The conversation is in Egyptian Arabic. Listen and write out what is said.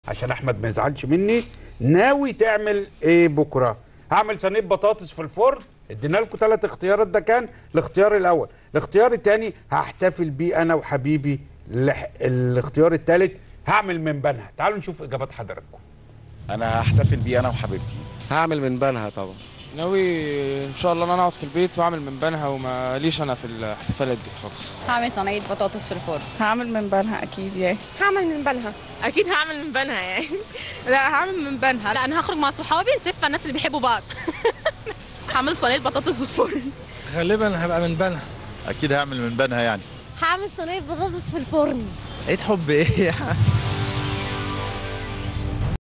عشان احمد ما يزعلش مني ناوي تعمل ايه بكره هعمل صينيه بطاطس في الفرن ادينا لكم ثلاث اختيارات ده كان الاختيار الاول الاختيار الثاني هحتفل بيه انا وحبيبي لح- الاختيار الثالث هعمل من بنها تعالوا نشوف اجابات حضراتكم انا هحتفل بيه انا وحبيبتي هعمل من بنها طبعا ناوي ان شاء الله ان انا اقعد في البيت واعمل من بنها وما ليش انا في الاحتفالات دي خالص هعمل صينيه بطاطس في الفرن هعمل من بنها اكيد يعني هعمل من بنها اكيد هعمل من بنها يعني لا هعمل من بنها لا انا هخرج مع صحابي نسف الناس اللي بيحبوا بعض هعمل صينيه بطاطس في الفرن غالبا هبقى من بنها اكيد هعمل من بنها يعني هعمل صينيه بطاطس في الفرن عيد حب ايه